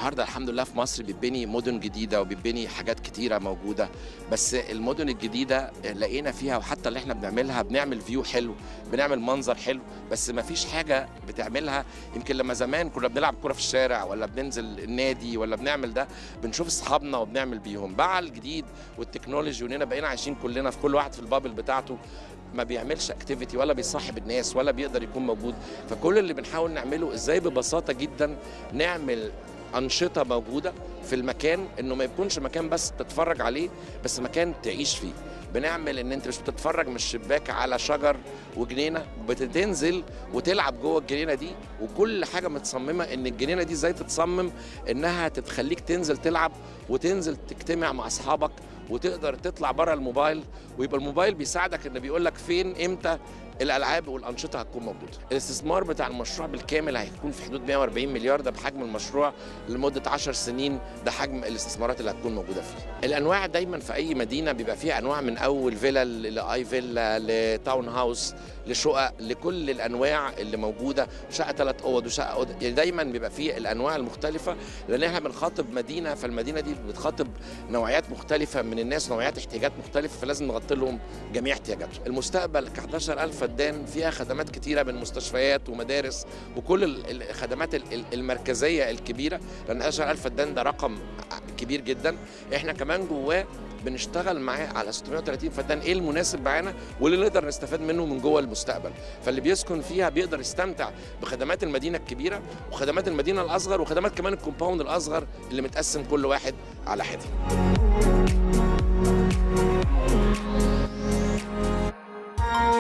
النهارده الحمد لله في مصر بيتبني مدن جديده وبيتبني حاجات كتيره موجوده بس المدن الجديده لقينا فيها وحتى اللي احنا بنعملها بنعمل فيو حلو بنعمل منظر حلو بس ما فيش حاجه بتعملها يمكن لما زمان كنا بنلعب كوره في الشارع ولا بننزل النادي ولا بنعمل ده بنشوف اصحابنا وبنعمل بيهم مع الجديد والتكنولوجي واننا بقينا عايشين كلنا في كل واحد في البابل بتاعته ما بيعملش اكتيفيتي ولا بيصاحب الناس ولا بيقدر يكون موجود فكل اللي بنحاول نعمله ازاي ببساطه جدا نعمل انشطه موجوده في المكان انه ما يكونش مكان بس تتفرج عليه بس مكان تعيش فيه بنعمل ان انت مش بتتفرج من الشباك على شجر وجنينه بتنزل وتلعب جوه الجنينه دي وكل حاجه متصممه ان الجنينه دي ازاي تتصمم انها تتخليك تنزل تلعب وتنزل تجتمع مع اصحابك وتقدر تطلع بره الموبايل ويبقى الموبايل بيساعدك ان بيقول لك فين امتى الالعاب والانشطه هتكون موجوده. الاستثمار بتاع المشروع بالكامل هيكون في حدود 140 مليار ده بحجم المشروع لمده 10 سنين ده حجم الاستثمارات اللي هتكون موجوده فيه. الانواع دايما في اي مدينه بيبقى فيها انواع من اول فيلا لاي فيلا لتاون هاوس لشقق لكل الانواع اللي موجوده شقه ثلاث اوض وشقه اوضه يعني دايما بيبقى فيه الانواع المختلفه لان احنا بنخاطب مدينه فالمدينه دي بتخاطب نوعيات مختلفه من الناس نوعيات احتياجات مختلفه فلازم نغطي لهم جميع احتياجاتهم. المستقبل ك 11000 فدان فيها خدمات كتيره من مستشفيات ومدارس وكل الخدمات المركزيه الكبيره لان 11000 فدان ده رقم كبير جدا احنا كمان جواه بنشتغل معاه على 630 فدان ايه المناسب معانا واللي نقدر نستفاد منه من جوه المستقبل فاللي بيسكن فيها بيقدر يستمتع بخدمات المدينه الكبيره وخدمات المدينه الاصغر وخدمات كمان الكومباوند الاصغر اللي متقسم كل واحد على حده